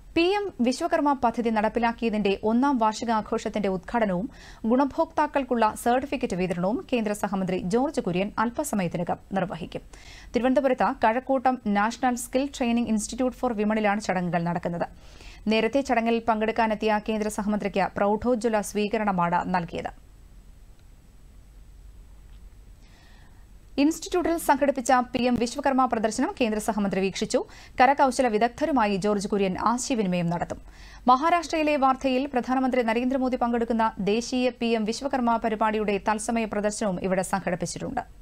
P M Vishwakarma പദ്ധതി നടപ്പിലാക്കിയതിന്റെ ഒന്നാം വാർഷികാഘോഷത്തിന്റെ ഉദ്ഘാടനവും ഗുണഭോക്താക്കൾക്കുള്ള സർട്ടിഫിക്കറ്റ് വിതരണവും കേന്ദ്ര സഹമന്ത്രി ജോർജ് കുര്യൻ അല്പസമയത്തിനകം നിർവഹിക്കും തിരുവനന്തപുരത്ത് Kazhakoottam national skill training institute for വിമണിലാണ് ചടങ്ങുകൾ നടക്കുന്നത് നേരത്തെ ചടങ്ങിൽ പങ്കെടുക്കാനെത്തിയ കേന്ദ്ര സഹമന്ത്രിക്ക് പ്രൌഢോജ്വല സ്വീകരണമാണ് നൽകിയത് ഇൻസ്റ്റിറ്റ്യൂട്ടിൽ സംഘടിപ്പിച്ച പി എം വിശ്വകർമ്മ പ്രദർശനം കേന്ദ്ര സഹമന്ത്രി വീക്ഷിച്ചു കരകൌശല വിദഗ്ധരുമായി ജോർജ് കുര്യൻ ആശയവിനിമയം നടത്തും മഹാരാഷ്ട്രയിലെ വാർത്തയിൽ പ്രധാനമന്ത്രി നരേന്ദ്രമോദി പങ്കെടുക്കുന്ന ദേശീയ പി എം വിശ്വകർമ്മ പരിപാടിയുടെ തത്സമയ പ്രദർശനവും ഇവിടെ സംഘടിപ്പിച്ചിട്ടുണ്ട്